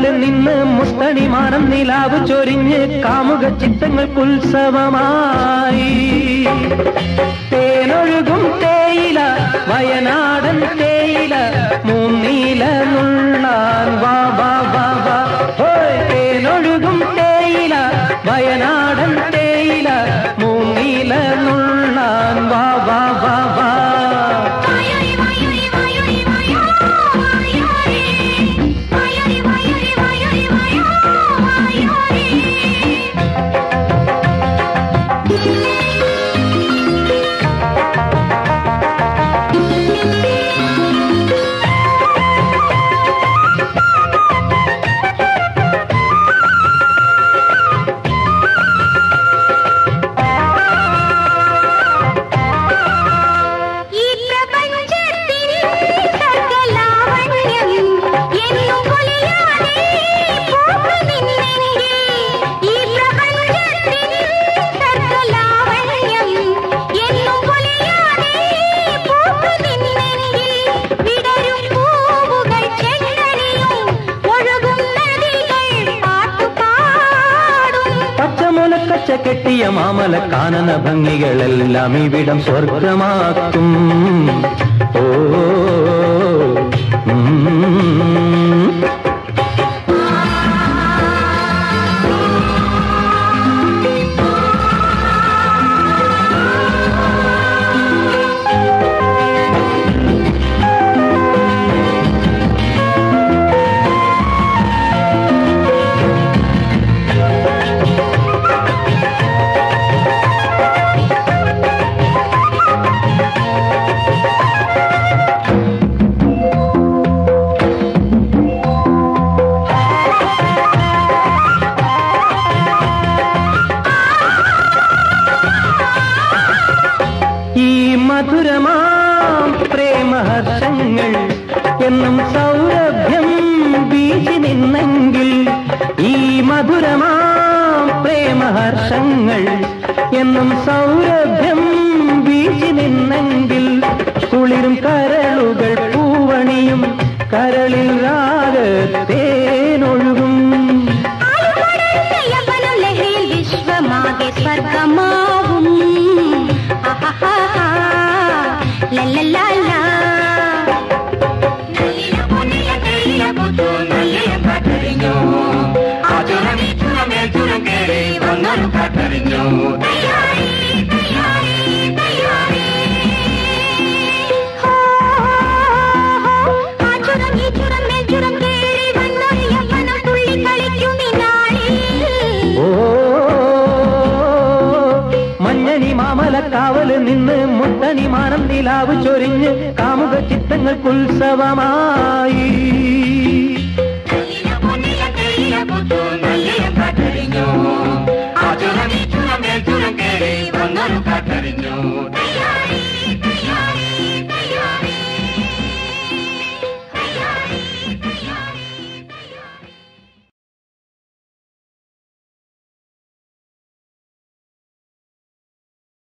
കാവല് നിന്ന് മുത്തണിമാനം നിലാവ് ചൊരിഞ്ഞ് കാമുക ചിത്തങ്ങൾക്കുത്സവമായി തേനൊഴുകും തേയില വയനാടൻ തേയില മൂന്നീല നുള്ളാൻ വാ വാ വാ വാ ഹോയ് തേനൊഴുകും തേയില വയനാടൻ തേയില മൂന്നീല നുള്ളാൻ വാ വാ വാ വാ വായോരി വായോരി വായോരി വായോ വായോരി വായോരി വായോരി വായോരി വായോ വായോരി ഈ പ്രപഞ്ചത്തിൽ സകലാവണ്യം എന്നും കൊലിയാതെ പൂത്തു നിന്നെങ്കിൽ ഈ പ്രപഞ്ചത്തിൽ സകലാവണ്യം എന്നും കൊലിയാതെ പൂത്തു നിന്നെങ്കിൽ വിടരും പൂവുകൾ ചെണ്ടണിയും ഒഴുകും നദികൾ പാട്ടുപാടും പച്ചമുലക്കച്ച കെട്ടിയ മാമല കാനന ഭംഗികളെല്ലാം ഇവിടം സ്വർഗമാക്കും ഓ ഉം. ഈ മധുരമാം പ്രേമഹർഷങ്ങൾ എന്നും സൗരഭ്യം വീശി നിന്നെങ്കിൽ ഈ മധുരമാം പ്രേമഹർഷങ്ങൾ എന്നും സൗരഭ്യം വീശി നിന്നെങ്കിൽ കുളിരും കരളുകൾ പൂവണിയും കരളിൽ രാഗത്തേനൊഴുകും യവനം ലഹരിയിൽ വിശ്വമാകെ സ്വർഗമാവും ആഹാഹാഹാ. ലല്ലലാലാ. തയ്യാറി, തയ്യാറി, തയ്യാറി. ഹോ, ഹോ, ആ ചുരം ഈ ചുരം മേൽ ചുരം കേറി വന്നൊരു യവനം തുള്ളി കളിക്കും ഈ നാളിൽ. ഓ മഞ്ഞണി മാമലക്കാവല് നിന്ന് മുത്തണി മാനം നിലാവ് ചൊരിഞ്ഞ് കാമുക ചിത്തങ്ങൾക്കുത്സവമായി ആ ചുരം ഈ ചുരം മേൽ ചുരം കേറി വന്നൊരു കാറ്ററിഞ്ഞു